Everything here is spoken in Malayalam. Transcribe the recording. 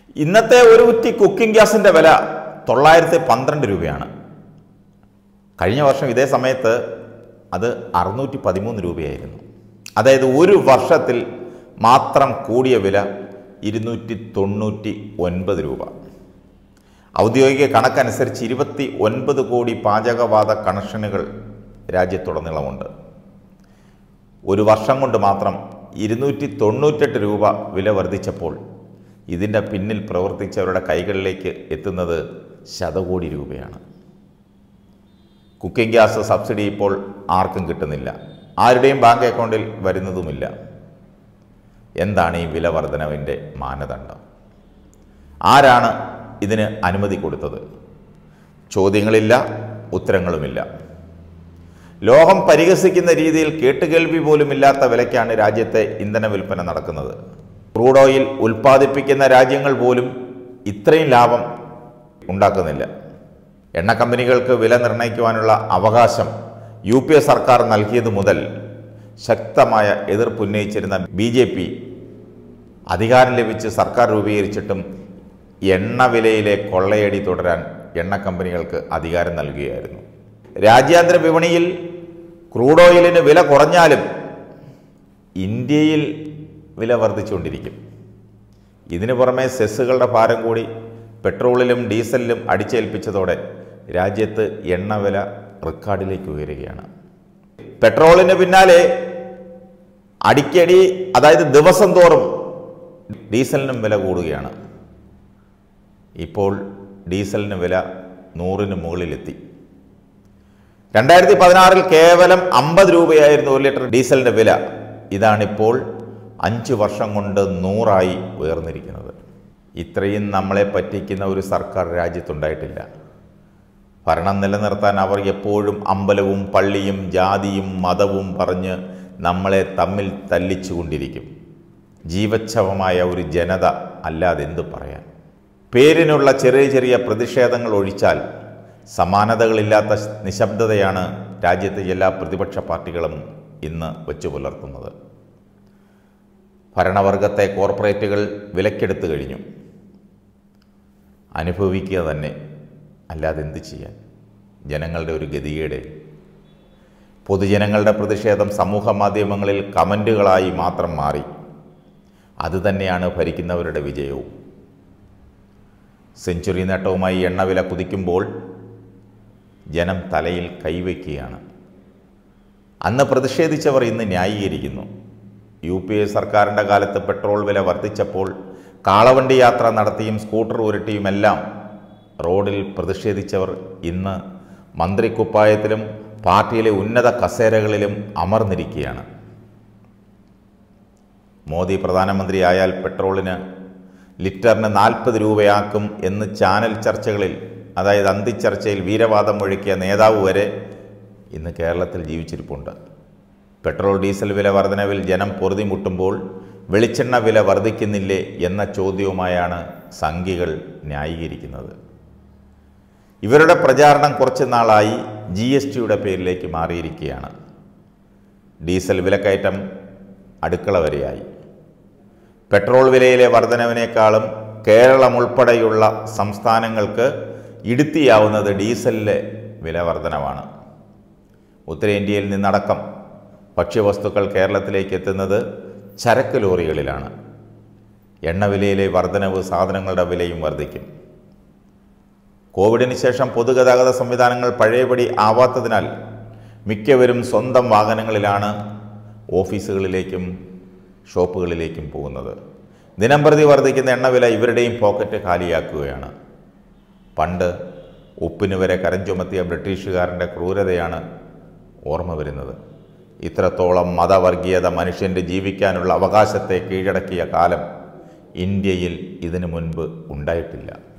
ഇന്നത്തെ ഒരു കുറ്റി കുക്കിംഗ് ഗ്യാസിൻ്റെ വില തൊള്ളായിരത്തി പന്ത്രണ്ട് രൂപയാണ് കഴിഞ്ഞ വർഷം ഇതേ സമയത്ത് അത് അറുന്നൂറ്റി പതിമൂന്ന് രൂപയായിരുന്നു അതായത് ഒരു വർഷത്തിൽ മാത്രം കൂടിയ വില ഇരുന്നൂറ്റി തൊണ്ണൂറ്റി ഒൻപത് രൂപ ഔദ്യോഗിക കണക്കനുസരിച്ച് ഇരുപത്തി ഒൻപത് കോടി പാചകവാത കണക്ഷനുകൾ രാജ്യത്തുടനീളമുണ്ട് ഒരു വർഷം കൊണ്ട് മാത്രം ഇരുന്നൂറ്റി തൊണ്ണൂറ്റെട്ട് രൂപ വില വർദ്ധിച്ചപ്പോൾ ഇതിൻ്റെ പിന്നിൽ പ്രവർത്തിച്ചവരുടെ കൈകളിലേക്ക് എത്തുന്നത് ശതകോടി രൂപയാണ് കുക്കിംഗ് ഗ്യാസ് സബ്സിഡി ഇപ്പോൾ ആർക്കും കിട്ടുന്നില്ല ആരുടെയും ബാങ്ക് അക്കൗണ്ടിൽ വരുന്നതുമില്ല എന്താണ് ഈ വില വർധനവിൻ്റെ മാനദണ്ഡം ആരാണ് ഇതിന് അനുമതി കൊടുത്തത് ചോദ്യങ്ങളില്ല ഉത്തരങ്ങളുമില്ല ലോകം പരിഹസിക്കുന്ന രീതിയിൽ കേട്ടുകേൾവി പോലുമില്ലാത്ത വിലയ്ക്കാണ് രാജ്യത്തെ ഇന്ധന വിൽപ്പന നടക്കുന്നത് ക്രൂഡ് ഓയിൽ ഉൽപ്പാദിപ്പിക്കുന്ന രാജ്യങ്ങൾ പോലും ഇത്രയും ലാഭം ഉണ്ടാക്കുന്നില്ല എണ്ണ കമ്പനികൾക്ക് വില നിർണ്ണയിക്കുവാനുള്ള അവകാശം യു പി എ സർക്കാർ നൽകിയത് മുതൽ ശക്തമായ എതിർപ്പുന്നയിച്ചിരുന്ന ബി ജെ പി അധികാരം ലഭിച്ച് സർക്കാർ രൂപീകരിച്ചിട്ടും എണ്ണ വിലയിലെ കൊള്ളയടി തുടരാൻ എണ്ണ കമ്പനികൾക്ക് അധികാരം നൽകുകയായിരുന്നു രാജ്യാന്തര വിപണിയിൽ ക്രൂഡ് ഓയിലിന് വില കുറഞ്ഞാലും ഇന്ത്യയിൽ വില വർദ്ധിച്ചുകൊണ്ടിരിക്കും ഇതിനു പുറമെ സെസ്സുകളുടെ ഭാരം കൂടി പെട്രോളിലും ഡീസലിലും അടിച്ചേൽപ്പിച്ചതോടെ രാജ്യത്ത് എണ്ണവില റെക്കോർഡിലേക്ക് ഉയരുകയാണ് പെട്രോളിന് പിന്നാലെ അടിക്കടി അതായത് ദിവസം തോറും ഡീസലിനും വില കൂടുകയാണ് ഇപ്പോൾ ഡീസലിന് വില നൂറിന് മുകളിലെത്തി രണ്ടായിരത്തി പതിനാറിൽ കേവലം അമ്പത് രൂപയായിരുന്നു ഒരു ലിറ്റർ ഡീസലിൻ്റെ വില ഇതാണിപ്പോൾ അഞ്ച് വർഷം കൊണ്ട് നൂറായി ഉയർന്നിരിക്കുന്നത് ഇത്രയും നമ്മളെ പറ്റിക്കുന്ന ഒരു സർക്കാർ രാജ്യത്തുണ്ടായിട്ടില്ല ഭരണം നിലനിർത്താൻ അവർ എപ്പോഴും അമ്പലവും പള്ളിയും ജാതിയും മതവും പറഞ്ഞ് നമ്മളെ തമ്മിൽ തല്ലിച്ചുകൊണ്ടിരിക്കും ജീവച്ഛവമായ ഒരു ജനത അല്ലാതെ എന്തു പറയാൻ പേരിനുള്ള ചെറിയ ചെറിയ പ്രതിഷേധങ്ങൾ ഒഴിച്ചാൽ സമാനതകളില്ലാത്ത നിശബ്ദതയാണ് രാജ്യത്തെ എല്ലാ പ്രതിപക്ഷ പാർട്ടികളും ഇന്ന് വച്ചു പുലർത്തുന്നത് ഭരണവർഗത്തെ കോർപ്പറേറ്റുകൾ വിലക്കെടുത്തു കഴിഞ്ഞു അനുഭവിക്കുക തന്നെ അല്ലാതെ എന്ത് ചെയ്യാൻ ജനങ്ങളുടെ ഒരു ഗതികേട് പൊതുജനങ്ങളുടെ പ്രതിഷേധം സമൂഹ മാധ്യമങ്ങളിൽ കമൻറ്റുകളായി മാത്രം മാറി അതുതന്നെയാണ് ഭരിക്കുന്നവരുടെ വിജയവും സെഞ്ചുറി നേട്ടവുമായി എണ്ണവില കുതിക്കുമ്പോൾ ജനം തലയിൽ കൈവയ്ക്കുകയാണ് അന്ന് പ്രതിഷേധിച്ചവർ ഇന്ന് ന്യായീകരിക്കുന്നു യു പി എ സർക്കാരിൻ്റെ കാലത്ത് പെട്രോൾ വില വർദ്ധിച്ചപ്പോൾ കാളവണ്ടി യാത്ര നടത്തിയും സ്കൂട്ടർ ഉരുട്ടിയുമെല്ലാം റോഡിൽ പ്രതിഷേധിച്ചവർ ഇന്ന് മന്ത്രിക്കുപ്പായത്തിലും പാർട്ടിയിലെ ഉന്നത കസേരകളിലും അമർന്നിരിക്കുകയാണ് മോദി പ്രധാനമന്ത്രിയായാൽ പെട്രോളിന് ലിറ്ററിന് നാൽപ്പത് രൂപയാക്കും എന്ന് ചാനൽ ചർച്ചകളിൽ അതായത് അന്തിച്ചർച്ചയിൽ വീരവാദം ഒഴുക്കിയ നേതാവ് വരെ ഇന്ന് കേരളത്തിൽ ജീവിച്ചിരിപ്പുണ്ട് പെട്രോൾ ഡീസൽ വില വർധനവിൽ ജനം പൊറുതിമുട്ടുമ്പോൾ വെളിച്ചെണ്ണ വില വർദ്ധിക്കുന്നില്ലേ എന്ന ചോദ്യവുമായാണ് സംഘികൾ ന്യായീകരിക്കുന്നത് ഇവരുടെ പ്രചാരണം കുറച്ച് നാളായി ജി എസ് ടിയുടെ പേരിലേക്ക് മാറിയിരിക്കുകയാണ് ഡീസൽ വിലക്കയറ്റം അടുക്കള വരെയായി പെട്രോൾ വിലയിലെ വർധനവിനേക്കാളും കേരളം ഉൾപ്പെടെയുള്ള സംസ്ഥാനങ്ങൾക്ക് ഇടുത്തിയാവുന്നത് ഡീസലിലെ വില വർധനവാണ് ഉത്തരേന്ത്യയിൽ നിന്നടക്കം ഭക്ഷ്യവസ്തുക്കൾ കേരളത്തിലേക്ക് എത്തുന്നത് ചരക്ക് ലോറികളിലാണ് എണ്ണവിലയിലെ വർധനവ് സാധനങ്ങളുടെ വിലയും വർദ്ധിക്കും കോവിഡിന് ശേഷം പൊതുഗതാഗത സംവിധാനങ്ങൾ പഴയപടി ആവാത്തതിനാൽ മിക്കവരും സ്വന്തം വാഹനങ്ങളിലാണ് ഓഫീസുകളിലേക്കും ഷോപ്പുകളിലേക്കും പോകുന്നത് ദിനംപ്രതി വർദ്ധിക്കുന്ന എണ്ണവില ഇവരുടെയും പോക്കറ്റ് കാലിയാക്കുകയാണ് പണ്ട് ഉപ്പിന് വരെ കരം ചുമത്തിയ ബ്രിട്ടീഷുകാരൻ്റെ ക്രൂരതയാണ് ഓർമ്മ വരുന്നത് ഇത്രത്തോളം മതവർഗീയത മനുഷ്യൻ്റെ ജീവിക്കാനുള്ള അവകാശത്തെ കീഴടക്കിയ കാലം ഇന്ത്യയിൽ ഇതിനു മുൻപ് ഉണ്ടായിട്ടില്ല